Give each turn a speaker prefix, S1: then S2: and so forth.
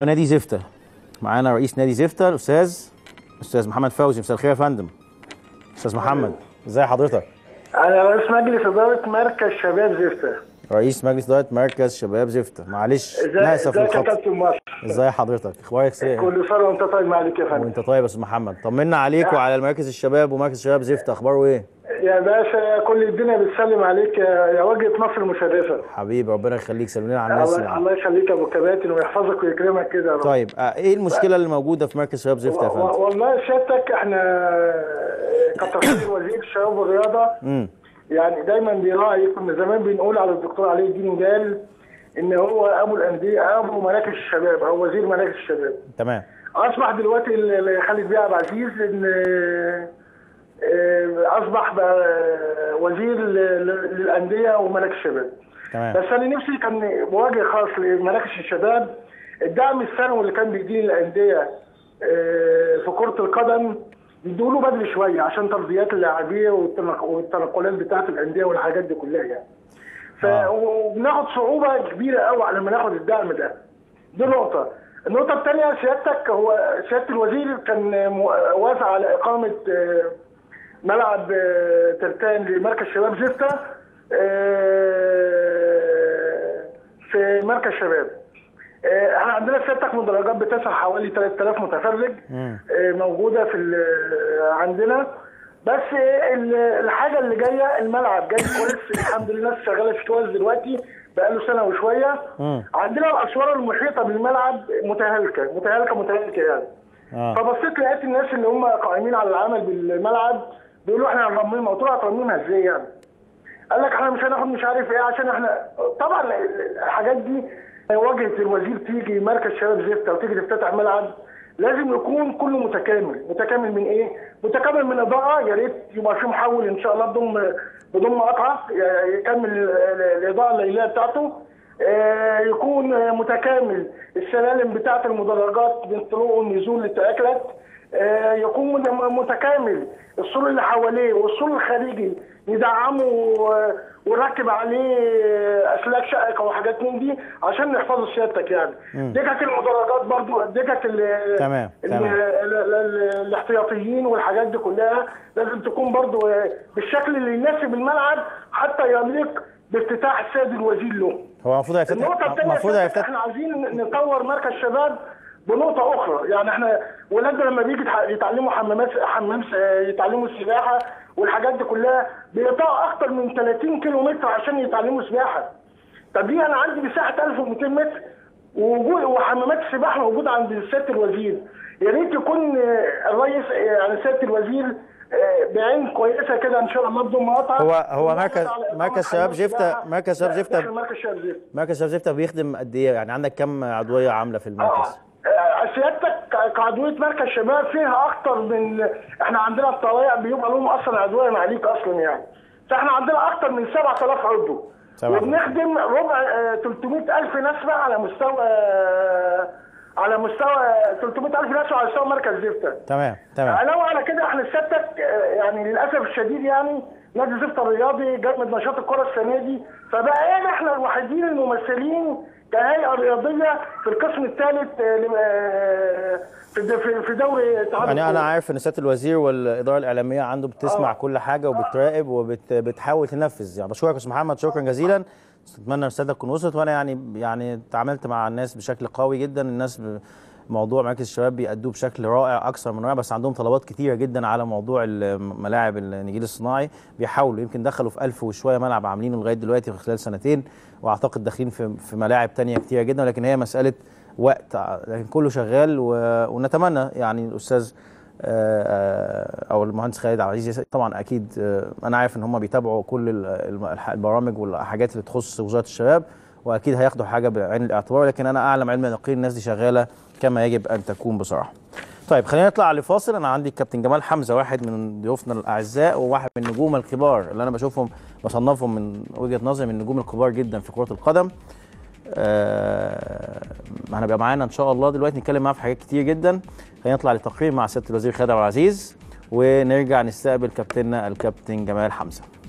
S1: نادي زفته معانا رئيس نادي زفته الاستاذ استاذ محمد فوزي مساء الخير يا فندم استاذ محمد ازي حضرتك
S2: انا رئيس مجلس اداره مركز شباب زفته
S1: رئيس مجلس اداره مركز شباب زفته معلش
S2: ازاي
S1: ناسف
S2: ازيك يا
S1: الخط
S2: كابتن مصر
S1: ازي حضرتك اخبارك ايه
S2: كل سنه وانت طيب ما عليك يا فندم
S1: وانت طيب يا استاذ محمد طمنا عليك وعلى مركز الشباب ومركز شباب زفته اخباره ايه
S2: يا باشا كل الدنيا بتسلم عليك يا يا وجهه مصر المشرفه
S1: حبيبي ربنا يخليك سلمنا على الناس
S2: الله
S1: يعني.
S2: الله يخليك يا ابو كباتن ويحفظك ويكرمك كده يا رب.
S1: طيب آه، ايه المشكله اللي موجوده في مركز شباب زفته يا
S2: و-
S1: فندم
S2: والله سيادتك احنا كتر خير وزير الشباب والرياضه
S1: امم
S2: يعني دايما بيراعي كنا زمان بنقول على الدكتور علي الدين جال ان هو ابو الانديه ابو مراكز الشباب او وزير مراكز الشباب
S1: تمام
S2: اصبح دلوقتي ال- ال- خالد بيه عبد العزيز ان آه، اصبح بقى وزير ل- ل- للانديه ومراكز الشباب
S1: تمام
S2: بس انا نفسي كان بوجه خاص لمراكز الشباب الدعم السنوي اللي كان بيديه للانديه آه، في كره القدم بيدوا له بدري شويه عشان ترضيات اللاعبين والتنق- والتنقلات بتاعه الانديه والحاجات دي كلها يعني. ف
S1: آه.
S2: وبناخد صعوبه كبيره قوي على ما ناخد الدعم ده. دي نقطه. النقطه الثانيه سيادتك هو سياده الوزير كان مو- وافق على اقامه آه، ملعب آه، ترتان لمركز شباب زفته آه، في مركز شباب آه، احنا عندنا سيادتك مدرجات بتسع حوالي 3000 متفرج
S1: مم.
S2: آه، موجوده في ال- عندنا بس آه، ال- الحاجه اللي جايه الملعب جاي كويس الحمد لله الناس شغاله فيه كويس دلوقتي بقاله سنه وشويه
S1: مم.
S2: عندنا الاسوار المحيطه بالملعب متهالكه متهالكه متهالكه يعني
S1: اه
S2: فبصيت لقيت الناس اللي هم قائمين على العمل بالملعب بيقولوا احنا هنرممها قلت له هترممها ازاي يعني؟ قال لك احنا مش هناخد مش عارف ايه عشان احنا طبعا الحاجات دي واجهه الوزير تيجي مركز شباب زفته وتيجي تفتتح ملعب لازم يكون كله متكامل، متكامل من ايه؟ متكامل من اضاءه يا ريت يبقى في محول ان شاء الله بدون بدون مقاطعه يكمل ال- ال- الاضاءه الليليه بتاعته آه، يكون متكامل السلالم بتاعه المدرجات من الطلوع والنزول للتاكلات آه، يكون مت- متكامل السور اللي حواليه والسور الخارجي ندعمه و- ونركب عليه اسلاك شائكه وحاجات من دي عشان نحفظه سيادتك يعني دكك المدرجات برضو دكك ال-
S1: تمام،
S2: ال-
S1: تمام.
S2: ال- ال- ال- الاحتياطيين والحاجات دي كلها لازم تكون برضو آه، بالشكل اللي يناسب الملعب حتى يليق بافتتاح السيد الوزير له
S1: هو المفروض
S2: النقطة
S1: هيفتتح
S2: الثانية
S1: المفروض
S2: سيادتك
S1: هيفتتح
S2: احنا عايزين نطور مركز شباب بنقطة أخرى، يعني احنا ولادنا لما بيجي يتع- يتعلموا حمامات حمام س- يتعلموا السباحة والحاجات دي كلها بيقطعوا أكتر من 30 كيلو متر عشان يتعلموا سباحة. طب دي أنا عندي مساحة 1200 متر ووجود وحمامات السباحة موجودة عند سيادة الوزير. يا ريت يكون آه، الرئيس آه، يعني سيادة الوزير آه، بعين كويسة كده إن شاء الله بدون مقاطعة.
S1: هو- هو
S2: ونحرص
S1: مركز-
S2: على إقامة
S1: مركز شباب
S2: حمام
S1: زفتة-
S2: سباحة
S1: مركز شباب زفتة-
S2: داخل مركز شباب زفته.
S1: مركز شباب زفته بيخدم قد ايه يعني عندك كم عضويه عامله في المركز
S2: آه، سيادتك ك- كعضويه مركز شباب فيها اكتر من احنا عندنا الطوارئ بيبقى لهم اصلا عضويه معاليك اصلا يعني فاحنا عندنا اكتر من 7000 عضو
S1: سبعة.
S2: وبنخدم ربع آه، 300000 نسمه على مستوى آه، على مستوى 300000 نسمه على مستوى مركز زفته
S1: تمام تمام
S2: علاوه على كده احنا سيادتك آه، يعني للاسف الشديد يعني نادي زفت الرياضي جاب نشاط الكره السنه دي فبقينا احنا الوحيدين الممثلين كهيئه رياضيه في القسم الثالث آه، لم- آه، في د- في- في دوري اتحاد
S1: يعني انا
S2: الكرة.
S1: عارف ان سياده الوزير والاداره الاعلاميه عنده بتسمع
S2: آه.
S1: كل حاجه وبتراقب وبتحاول تنفذ يعني بشكرك يا استاذ محمد شكرا جزيلا اتمنى رسالتك تكون وصلت وانا يعني يعني تعاملت مع الناس بشكل قوي جدا الناس ب- موضوع مراكز الشباب بيأدوه بشكل رائع اكثر من رائع بس عندهم طلبات كتيره جدا على موضوع الملاعب النجيل الصناعي بيحاولوا يمكن دخلوا في ألف وشويه ملعب عاملينه لغايه دلوقتي في خلال سنتين واعتقد داخلين في في ملاعب تانية كتيره جدا لكن هي مساله وقت لكن كله شغال و... ونتمنى يعني الاستاذ آه، آه، او المهندس خالد عبد العزيز طبعا اكيد آه، انا عارف ان هم بيتابعوا كل ال- الم- الح- البرامج والحاجات اللي تخص وزاره الشباب واكيد هياخدوا حاجه بعين الاعتبار لكن انا اعلم علم اليقين الناس دي شغاله كما يجب ان تكون بصراحه. طيب خلينا نطلع لفاصل انا عندي الكابتن جمال حمزه واحد من ضيوفنا الاعزاء وواحد من النجوم الكبار اللي انا بشوفهم بصنفهم من وجهه نظري من النجوم الكبار جدا في كره القدم. آه، هنبقى معانا ان شاء الله دلوقتي نتكلم معاه في حاجات كتير جدا خلينا نطلع لتقرير مع سياده الوزير خالد عبد العزيز ونرجع نستقبل كابتننا الكابتن جمال حمزه